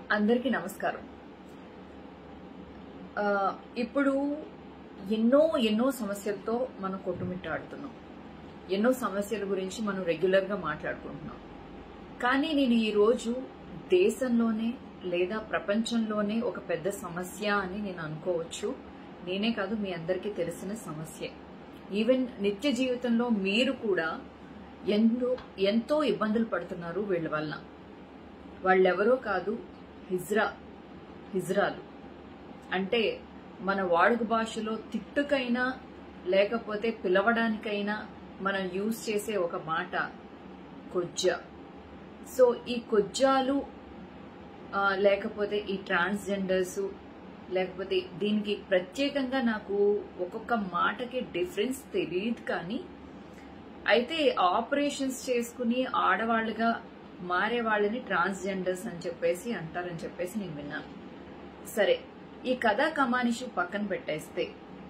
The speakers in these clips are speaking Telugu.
అందరికీ నమస్కారం ఆ, ఇప్పుడు ఎన్నో ఎన్నో సమస్యలతో మనం కొట్టుమిట్టాడుతున్నాం ఎన్నో సమస్యల గురించి మనం రెగ్యులర్ గా మాట్లాడుకుంటున్నాం కానీ నేను ఈ రోజు దేశంలోనే లేదా ప్రపంచంలోనే ఒక పెద్ద సమస్య అని నేను అనుకోవచ్చు నేనే కాదు మీ అందరికీ తెలిసిన సమస్య ఈవెన్ నిత్య జీవితంలో మీరు కూడా ఎంతో ఎంతో ఇబ్బందులు పడుతున్నారు వీళ్ళ వల్ల వాళ్ళెవరో కాదు హిజ్రా హిజ్రాలు అంటే మన వాడుక భాషలో తిట్టుకైనా లేకపోతే పిలవడానికైనా మనం యూజ్ చేసే ఒక మాట కొజ్జ సో ఈ కొజ్జాలు ఆ, లేకపోతే ఈ ట్రాన్స్జెండర్స్ లేకపోతే దీనికి ప్రత్యేకంగా నాకు ఒక్కొక్క మాటకి డిఫరెన్స్ తెలియదు కానీ అయితే ఆపరేషన్స్ చేసుకుని ఆడవాళ్ళుగా మారే వాళ్ళని ట్రాన్స్జెండర్స్ అని చెప్పేసి అంటారని చెప్పేసి నేను విన్నాను సరే ఈ కథా కమానిషు పక్కన పెట్టేస్తే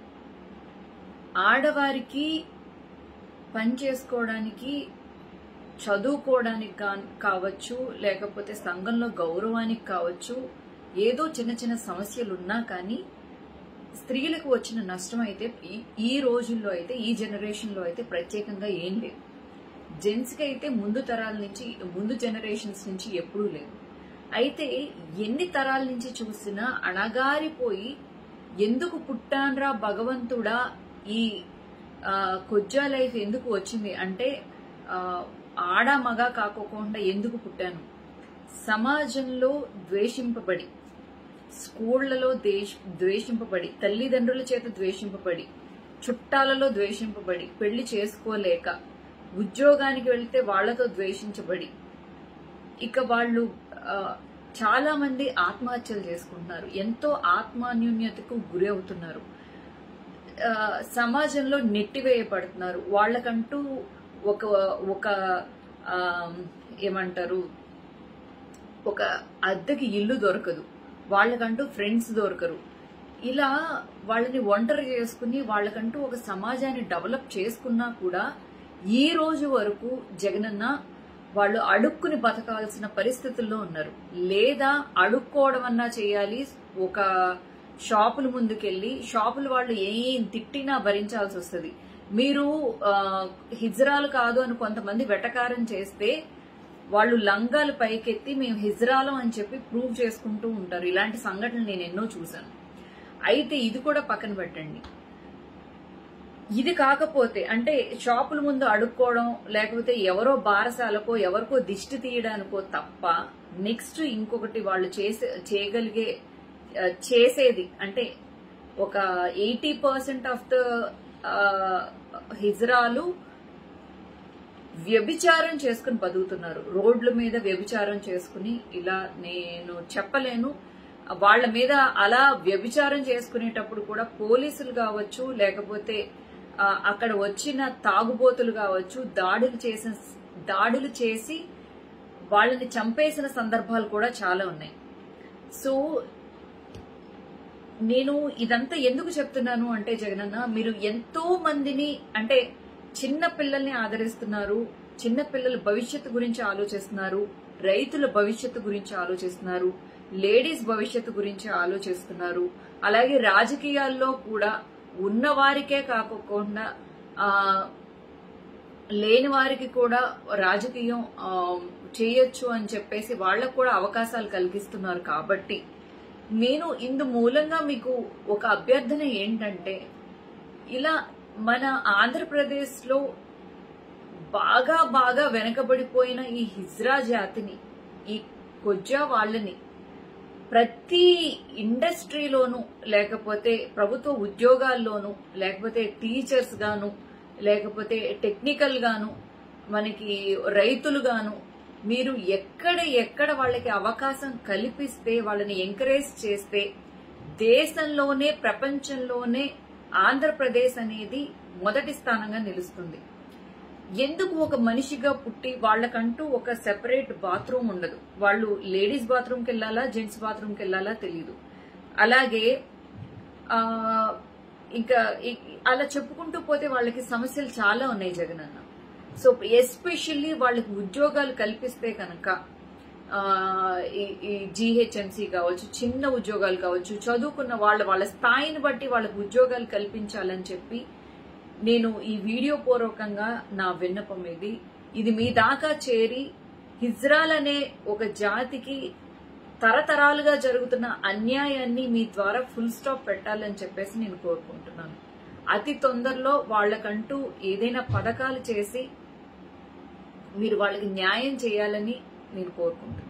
ఆడవారికి పని చేసుకోవడానికి చదువుకోవడానికి కా- కావచ్చు లేకపోతే సంఘంలో గౌరవానికి కావచ్చు ఏదో చిన్న చిన్న సమస్యలు ఉన్నా కానీ స్త్రీలకు వచ్చిన నష్టం అయితే ఈ- ఈ రోజుల్లో అయితే ఈ జనరేషన్ లో అయితే ప్రత్యేకంగా ఏం లేదు జెంట్స్ కి అయితే ముందు తరాల నుంచి ముందు జనరేషన్స్ నుంచి ఎప్పుడూ లేదు అయితే ఎన్ని తరాల నుంచి చూసినా అణగారిపోయి ఎందుకు పుట్టాన్రా భగవంతుడా ఈ ఆ, కొజ్జా లైఫ్ ఎందుకు వచ్చింది అంటే ఆ, ఆడ మగ కాకోకుండా ఎందుకు పుట్టాను సమాజంలో ద్వేషింపబడి స్కూళ్లలో దేశ్- ద్వేషింపబడి తల్లిదండ్రుల చేత ద్వేషింపబడి చుట్టాలలో ద్వేషింపబడి పెళ్లి చేసుకోలేక ఉద్యోగానికి వెళ్తే వాళ్లతో ద్వేషించబడి ఇక వాళ్ళు ఆ, చాలా మంది ఆత్మహత్యలు చేసుకుంటున్నారు ఎంతో ఆత్మాన్యూన్యతకు గురి అవుతున్నారు ఆ, సమాజంలో నెట్టివేయబడుతున్నారు వాళ్ళకంటూ ఒక ఒక ఆ, ఏమంటారు ఒక అద్దెకి ఇల్లు దొరకదు వాళ్ళకంటూ ఫ్రెండ్స్ దొరకరు ఇలా వాళ్ళని ఒంటరి చేసుకుని వాళ్ళకంటూ ఒక సమాజాన్ని డెవలప్ చేసుకున్నా కూడా ఈ రోజు వరకు జగనన్న వాళ్ళు అడుక్కుని బతకాల్సిన పరిస్థితుల్లో ఉన్నారు లేదా అడుక్కోవడం అన్నా చేయాలి ఒక షాపుల ముందుకెళ్లి షాపుల వాళ్ళు ఏం తిట్టినా భరించాల్సి వస్తుంది మీరు ఆ, హిజ్రాలు కాదు అని కొంతమంది వెటకారం చేస్తే వాళ్ళు లంగాలు పైకెత్తి మేము హిజ్రాలం అని చెప్పి ప్రూవ్ చేసుకుంటూ ఉంటారు ఇలాంటి సంఘటనలు నేను ఎన్నో చూశాను అయితే ఇది కూడా పక్కన పెట్టండి ఇది కాకపోతే అంటే షాపుల ముందు అడుక్కోవడం లేకపోతే ఎవరో బారసాలకో ఎవరికో దిష్టి తీయడానికో తప్ప నెక్స్ట్ ఇంకొకటి వాళ్ళు చేసే చేయగలిగే ఆ, చేసేది అంటే ఒక ఎయిటీ పర్సెంట్ ఆఫ్ ద హిజ్రాలు వ్యభిచారం చేసుకుని బతుకుతున్నారు రోడ్ల మీద వ్యభిచారం చేసుకుని ఇలా నేను చెప్పలేను వాళ్ళ మీద అలా వ్యభిచారం చేసుకునేటప్పుడు కూడా పోలీసులు కావచ్చు లేకపోతే ఆ, అక్కడ వచ్చిన తాగుబోతులు కావచ్చు దాడులు చేసిన దాడులు చేసి వాళ్ళని చంపేసిన సందర్భాలు కూడా చాలా ఉన్నాయి సో నేను ఇదంతా ఎందుకు చెప్తున్నాను అంటే జగనన్న మీరు ఎంతో మందిని అంటే చిన్న పిల్లల్ని ఆదరిస్తున్నారు చిన్న పిల్లల భవిష్యత్తు గురించి ఆలోచిస్తున్నారు రైతుల భవిష్యత్తు గురించి ఆలోచిస్తున్నారు లేడీస్ భవిష్యత్తు గురించి ఆలోచిస్తున్నారు అలాగే రాజకీయాల్లో కూడా ఉన్నవారికే కాకుండా ఆ లేని వారికి కూడా రాజకీయం ఆ, చేయొచ్చు అని చెప్పేసి వాళ్ళకు కూడా అవకాశాలు కలిగిస్తున్నారు కాబట్టి నేను ఇందు మూలంగా మీకు ఒక అభ్యర్థన ఏంటంటే ఇలా మన ఆంధ్రప్రదేశ్ లో బాగా బాగా వెనకబడిపోయిన ఈ హిజ్రా జాతిని ఈ కొజ్జా వాళ్ళని ప్రతి ఇండస్ట్రీలోనూ లేకపోతే ప్రభుత్వ ఉద్యోగాల్లోనూ లేకపోతే టీచర్స్ గాను లేకపోతే టెక్నికల్ గాను మనకి రైతులు గాను మీరు ఎక్కడ ఎక్కడ వాళ్ళకి అవకాశం కల్పిస్తే వాళ్ళని ఎంకరేజ్ చేస్తే దేశంలోనే ప్రపంచంలోనే ఆంధ్రప్రదేశ్ అనేది మొదటి స్థానంగా నిలుస్తుంది ఎందుకు ఒక మనిషిగా పుట్టి వాళ్ళకంటూ ఒక సెపరేట్ బాత్రూమ్ ఉండదు వాళ్ళు లేడీస్ బాత్రూమ్కి వెళ్ళాలా జెంట్స్ బాత్రూమ్కి వెళ్ళాలా తెలియదు అలాగే ఆ ఇంకా ఇ- అలా చెప్పుకుంటూ పోతే వాళ్ళకి సమస్యలు చాలా ఉన్నాయి జగనన్న సో ఎస్పెషల్లీ వాళ్ళకి ఉద్యోగాలు కల్పిస్తే కనుక ఆ, ఈ- ఈ జీహెచ్ఎంసీ కావచ్చు చిన్న ఉద్యోగాలు కావచ్చు చదువుకున్న వాళ్ళ వాళ్ళ స్థాయిని బట్టి వాళ్ళకు ఉద్యోగాలు కల్పించాలని చెప్పి నేను ఈ వీడియో పూర్వకంగా నా విన్నపం ఇది ఇది మీ దాకా చేరి హిజ్రాల్ అనే ఒక జాతికి తరతరాలుగా జరుగుతున్న అన్యాయాన్ని మీ ద్వారా ఫుల్ స్టాప్ పెట్టాలని చెప్పేసి నేను కోరుకుంటున్నాను అతి తొందరలో వాళ్ళకంటూ ఏదైనా పథకాలు చేసి మీరు వాళ్ళకి న్యాయం చేయాలని నేను కోరుకుంటున్నాను